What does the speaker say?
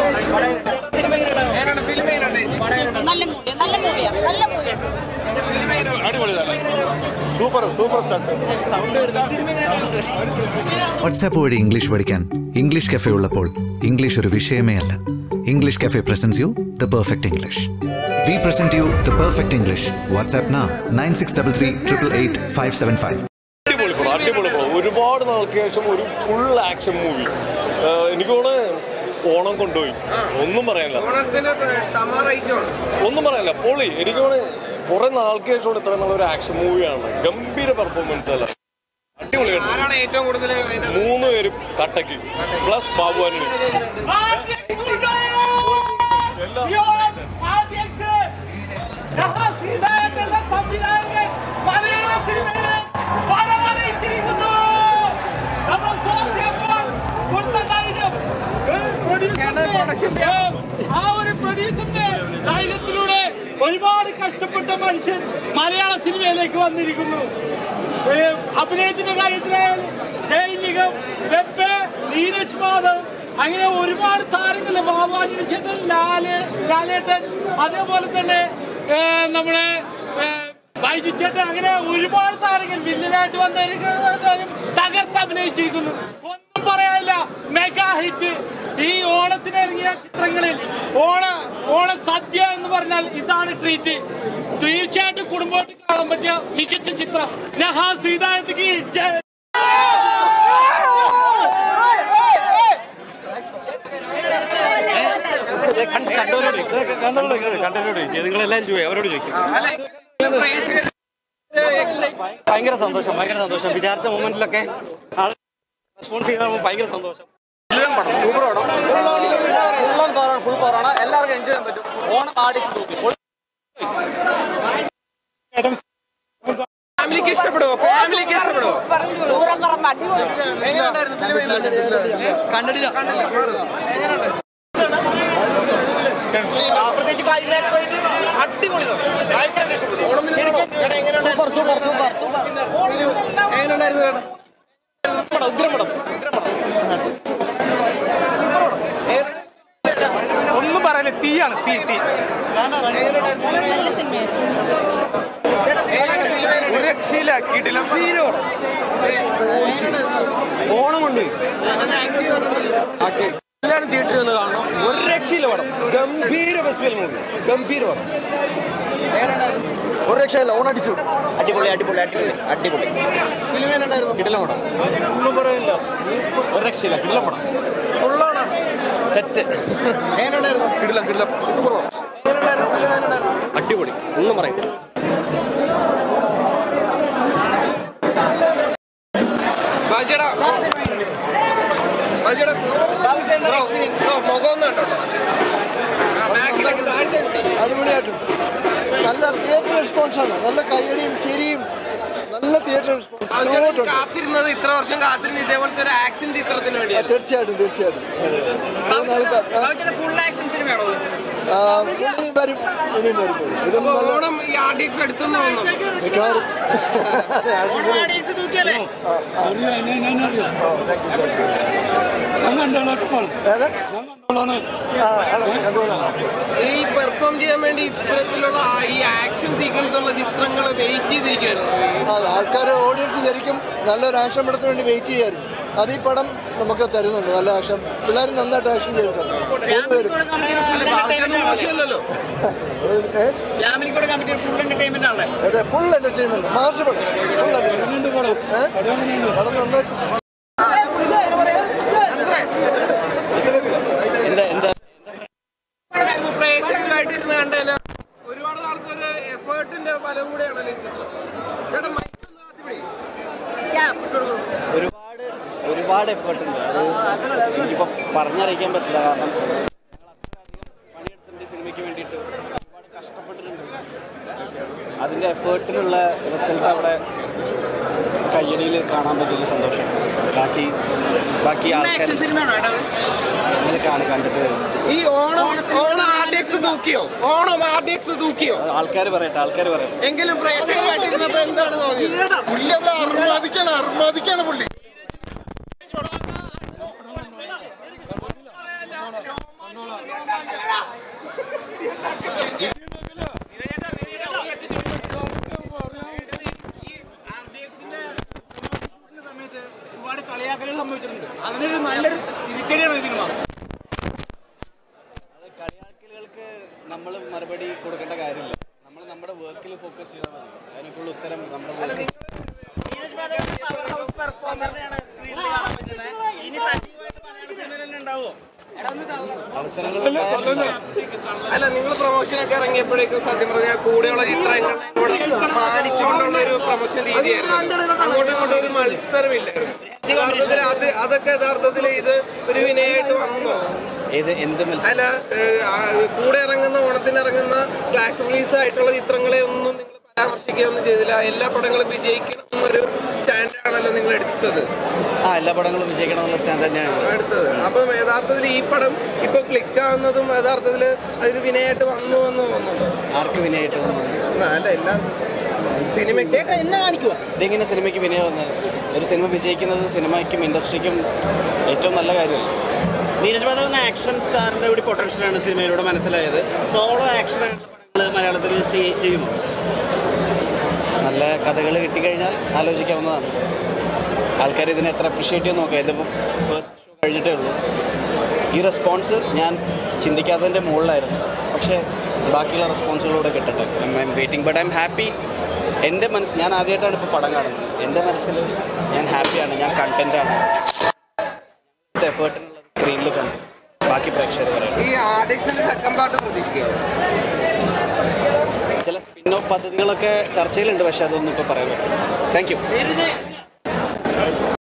നല്ല മൂവിയാ നല്ല മൂവിയാ നല്ല മൂവിയാ സൂപ്പർ സൂപ്പർ സ്റ്റണ്ട് വാട്സാപ്പ് വഴി ഇംഗ്ലീഷ് പഠിക്കാൻ ഇംഗ്ലീഷ് കഫേ ഉള്ളപ്പോൾ ഇംഗ്ലീഷ് ഒരു വിഷയമേ അല്ല English cafe presents you the perfect English we present you the perfect English WhatsApp നാ nine six double three triple eight five seven five അടിപൊളി പടം അടിപൊളി പടം ഒരുപാട് നാൾക്ക് ശേഷം ഒരു ഫുൾ ആക്ഷൻ മൂവി എനിക്ക് തോന്നുന്നു ഓണം കൊണ്ടുപോയി ഒന്നും പറയാനില്ല ഒന്നും പറയാനില്ല പൊളി എനിക്ക് തോന്നുന്നു കുറെ നാൾക്ക് ശേഷമാണ് ഇത്ര നല്ല ഒരു ആക്ഷൻ മൂവിയാണ് ഗംഭീര പെർഫോമൻസ് അല്ല അടിപൊളിയായിട്ട് ഏറ്റവും കൂടുതൽ മൂന്ന് പേരും കട്ടക്ക് പ്ലസ് ബാബു ആന്റണി ആ ഒരു പ്രൊഡ്യൂസറിന്റെ ധൈര്യത്തിലൂടെ ഒരുപാട് കഷ്ടപ്പെട്ട മനുഷ്യൻ മലയാള സിനിമയിലേക്ക് വന്നിരിക്കുന്നു ഏ, അഭിനയത്തിന്റെ കാര്യത്തിലായാലും സൈനികം വെപ്പ് നീരജ് മാധവ് അങ്ങനെ ഒരുപാട് താരങ്ങൾ ബാബുവാനി ചേട്ടൻ ലാല് ലാലേട്ടൻ അതേപോലെ തന്നെ ഏ, നമ്മുടെ ഏ, ബൈജു ചേട്ടൻ അങ്ങനെ ഒരുപാട് താരങ്ങൾ വില്ലനായിട്ട് വന്നിരിക്കുന്നവരും തകർത്ത് അഭിനയിച്ചിരിക്കുന്നു ഒന്നും പറയാനില്ല മെഗാ ഹിറ്റ് ഈ ഓണത്തിന് ഇറങ്ങിയ ചിത്രങ്ങളിൽ ഓണ ഓണ സദ്യ എന്ന് പറഞ്ഞാൽ ഇതാണ് ട്രീറ്റ് തീർച്ചയായിട്ടും കുടുംബമായിട്ട് കാണാൻ പറ്റിയ മികച്ച ചിത്രം നഹാ സീതായത്തിക്ക് ജയ- നിങ്ങളെല്ലാരും ചോദിക്കും അവരോട് ചോദിക്കും ഭയങ്കര സന്തോഷം ഭയങ്കര സന്തോഷം വിചാരിച്ച മൊമെന്റിലൊക്കെ ആള് റെസ്പോൺസ് ചെയ്ത ഭയങ്കര സന്തോഷം സൂപ്പർ പടം ഫുൾ ഓൺ പവറാണ് ഫുൾ പവറാണ് എല്ലാവർക്കും എൻജോയ് ചെയ്യാൻ പറ്റും ഓണം ആടിച്ച് നോക്കി ഫാമിലിക്ക് ഇഷ്ടപ്പെടുവോ ഫാമിലിക്ക് ഇഷ്ടപ്പെടുവോ ദൂരം പറമ്പ് അടിപൊളി എങ്ങനെയുണ്ടായിരുന്നു ഫിലിം കണ്ടിട്ടില്ല പ്രത്യേകിച്ച് ക്ലൈമാക്സ് പോയിട്ട് അടിപൊളി ഭയങ്കര ഇഷ്ടപ്പെട്ടു സൂപ്പർ സൂപ്പർ സൂപ്പർ എങ്ങനെയുണ്ടായിരുന്നു പടം ഉഗ്രപടം ഉഗ്രപടം ഒന്നും പറയല്ലേ തീയാണ് തീ തീ നല്ല സിനിമയായിരുന്നു ഒരു രക്ഷയിലാക്കിയിട്ടില്ല ഓണം കൊണ്ട് എല്ലാവരും തിയേറ്ററിൽ വന്ന് കാണണം ഒരു രക്ഷയില്ല പടം ഗംഭീര ഫെസ്റ്റിവൽ മൂവി ഗംഭീര പടം ഒരു രക്ഷയില്ല ഓണടിച്ചു അടിപൊളി അടിപൊളി അടിപൊളി അടിപൊളി കിടിലം പടം ഒന്നും പറയാനില്ല ഒരു രക്ഷയില്ല കിടിലം പടം ഫുള്ളാണ് സെറ്റ് എങ്ങനെയുണ്ടായിരുന്നു കിടിലം കിടിലം സൂപ്പർ അടിപൊളി ഒന്നും പറയും ബാജിയുടെ ബാജിയുടെ മുഖം ഒന്ന് കണ്ടോ അടിപൊളിയായിട്ടുണ്ട് നല്ല തിയേറ്റർ റെസ്പോൺസ് ആണ് നല്ല കൈയടിയും ചിരിയും നല്ല തിയേറ്റർ റെസ്പോൺസ് ഇഷ്ടമായിട്ടുണ്ട്. കാത്തിരുന്നത് ഇത്ര വർഷം കാത്തിരുന്നത് ഇതേപോലത്തെ ഒരു ആക്ഷൻ ചിത്രത്തിന് ആ, വേണ്ടിയാണ് തീർച്ചയായിട്ടും തീർച്ചയായിട്ടും മൂന്ന് ആൾക്കാർ ഫുൾ ആക്ഷൻ സിനിമയാണോ ആ, ഇനിയും വരും ഇനിയും വരും വരും ഇതും നല്ല ഓണം ഈ ആർഡിക്സ് അടുത്തെന്ന് തോന്നുന്നു മിക്കവാറും അതെ, അടിപൊളി. ആർഡിക്സ് തൂക്കിയല്ലേ ആ, ആ. ഓ, thank you, thank you. ഏത്? ആ, അതെ, കണ്ടുകൊള്ളാം. ഈ പെർഫോം ചെയ്യാൻ വേണ്ടി ഇത്തരത്തിലുള്ള ആ- ഈ ആക്ഷൻ സീക്വൻസ് ഉള്ള ചിത്രങ്ങൾ വെയിറ്റ് ചെയ്തിരിക്കുമായിരുന്നു അതെ ആൾക്കാർ ഓഡിയൻസ് ശരിക്കും നല്ലൊരു ആക്ഷൻ പടത്തിന് വേണ്ടി വെയിറ്റ് ചെയ്യായിരുന്നു അത് ഈ പടം നമുക്ക് തരുന്നുണ്ട് നല്ല ആക്ഷൻ പിള്ളേർ നന്നായിട്ട് ആക്ഷൻ ചെയ്തിട്ടുണ്ട് മൂന്നുപേരും അല്ല ബാബുചേട്ടൻ മോശമല്ലല്ലോ ഏ? ഫാമിലിക്കൂടെ കമ്മിറ്റി ഫുൾ എന്റർടൈൻമെന്റ് ആണ് അതെ ഫുൾ എന്റർടൈൻമെന്റ് മാർച്ച് പടം ഫുൾ എന്റർടൈൻമെന്റ് പടം നന്നായിട്ട് എന്താ എന്താ പ്രേക്ഷകരായിട്ടിരുന്ന് കണ്ടതിന് ഒരുപാട് നാൾക്ക് ഒരു എഫേർട്ടിന്റെ ഫലം കൂടെയാണല്ലോ ഈ ചിത്രം ചേട്ടാ മൈക്ക് ഒന്ന് ആദ്യം പിടി. ഒരുപാട് ഒരുപാട് എഫേർട്ട് ഉണ്ട് അത് എനിക്കിപ്പോൾ പറഞ്ഞറിയിക്കാൻ പറ്റില്ല കാരണം ഞങ്ങൾ അത്രയധികം പണിയെടുത്തിട്ടുണ്ട് ഈ സിനിമയ്ക്ക് വേണ്ടിയിട്ട് ഒരുപാട് കഷ്ടപ്പെട്ടിട്ടുണ്ട് അതിൻ്റെ എഫേർട്ടിനുള്ള റിസൾട്ട് അവിടെ കയ്യടിയിൽ കാണാൻ പറ്റിയ സന്തോഷം ബാക്കി ബാക്കി ആൾക്കാർ നിങ്ങൾ കാണി കണ്ടിട്ട് ഈ ഓണം ഓണം ആർഡിക്സ് തൂക്കിയോ ഓണം ആർഡിക്സ് തൂക്കിയോ ആൾക്കാർ പറയട്ടെ ആൾക്കാർ പറയട്ടെ എങ്കിലും പ്രേക്ഷകരായിട്ടിരുന്നപ്പോ എന്താണ് തോന്നിയത് പുള്ളി അത് അർമാദിക്കാണ് അർമാദിക്കാണ് പുള്ളി അവസരങ്ങൾ ഉണ്ടായിട്ടുണ്ട്. അല്ല നിങ്ങൾ പ്രൊമോഷനൊക്കെ ഇറങ്ങിയപ്പോഴേക്കും സത്യം പറഞ്ഞാൽ കൂടെയുള്ള ചിത്രങ്ങളെ കൂടെ മാനിച്ചുകൊണ്ടുള്ള ഒരു പ്രൊമോഷൻ രീതിയായിരുന്നു അങ്ങോട്ടും ഇങ്ങോട്ടും ഒരു മത്സരമില്ലായിരുന്നു യഥാർത്ഥത്തിൽ അത് അതൊക്കെ യഥാർത്ഥത്തിൽ ഇത് ഒരു വിനയായിട്ട് വന്നോ ഏത് എന്ത് മത്സരം അല്ല ഏഹ്, ആ, കൂടെ ഇറങ്ങുന്ന ഓണത്തിന് ഇറങ്ങുന്ന ഫ്ലാഷ് റിലീസ് ആയിട്ടുള്ള ചിത്രങ്ങളെ ഒന്നും നിങ്ങൾ പരാമർശിക്കുകയൊന്നും ചെയ്തില്ല എല്ലാ പടങ്ങളും വിജയിക്കണം എന്നൊരു സ്റ്റാൻഡാണല്ലോ നിങ്ങൾ എടുത്തത് ആ എല്ലാ പടങ്ങളും വിജയിക്കണം എന്നുള്ള സ്റ്റാൻഡ് തന്നെയാണ് എടുത്തത് അപ്പം യഥാർത്ഥത്തിൽ ഈ പടം ഇപ്പൊ ക്ലിക്ക് ആവുന്നതും യഥാർത്ഥത്തിൽ അതൊരു വിനയായിട്ട് വന്നു എന്ന് തോന്നുന്നുണ്ടോ ആർക്ക് വിനയായിട്ട് വന്നു അല്ല എല്ലാം സിനിമ ഇതെങ്ങനെ സിനിമയ്ക്ക് വിനയാവുന്നത് ഒരു സിനിമ വിജയിക്കുന്നത് സിനിമയ്ക്കും ഇൻഡസ്ട്രിക്കും ഏറ്റവും നല്ല കാര്യമല്ല നീരജ് മാധവ് എന്ന ആക്ഷൻ സ്റ്റാറിന്റെ കൂടി പൊട്ടൻഷ്യലാണ് സിനിമയിലൂടെ മനസ്സിലായത് സോളോ ആക്ഷൻ ആയിട്ടുള്ള പടങ്ങൾ മലയാളത്തിൽ ചെയ്- ചെയ്യുമോ നല്ല കഥകൾ കിട്ടിക്കഴിഞ്ഞാൽ ആലോചിക്കാവുന്നതാണ് ആൾക്കാർ ഇതിനെ എത്ര അപ്രിഷ്യേറ്റ് ചെയ്ത് നോക്കാം ഇതിപ്പോൾ ഫസ്റ്റ് ഷോ കഴിഞ്ഞിട്ടേ ഉള്ളൂ ഈ റെസ്പോൺസ് ഞാൻ ചിന്തിക്കാത്തതിൻ്റെ മുകളിലായിരുന്നു പക്ഷേ ബാക്കിയുള്ള റെസ്പോൺസുകളൂടെ കിട്ടട്ടെ I'm waiting but I'm happy എൻ്റെ മനസ്സ് ഞാൻ ആദ്യമായിട്ടാണ് ഇപ്പോൾ പടം കാണുന്നത് എൻ്റെ മനസ്സിൽ ഞാൻ ഹാപ്പിയാണ് ഞാൻ കണ്ടൻറ്റാണ് എഫേർട്ടിനുള്ള സ്ക്രീനിൽ കണ്ടു ബാക്കി പ്രേക്ഷകർ പറയാം ഈ ആഡിക്സിന്റെ സെക്കൻഡ് പാർട്ട് പ്രതീക്ഷിക്കാം ചില സ്പിൻ ഓഫ് പദ്ധതികളൊക്കെ ചർച്ചയിലുണ്ട് പക്ഷേ അതൊന്നും ഇപ്പോൾ പറയാൻ പറ്റില്ല താങ്ക് യു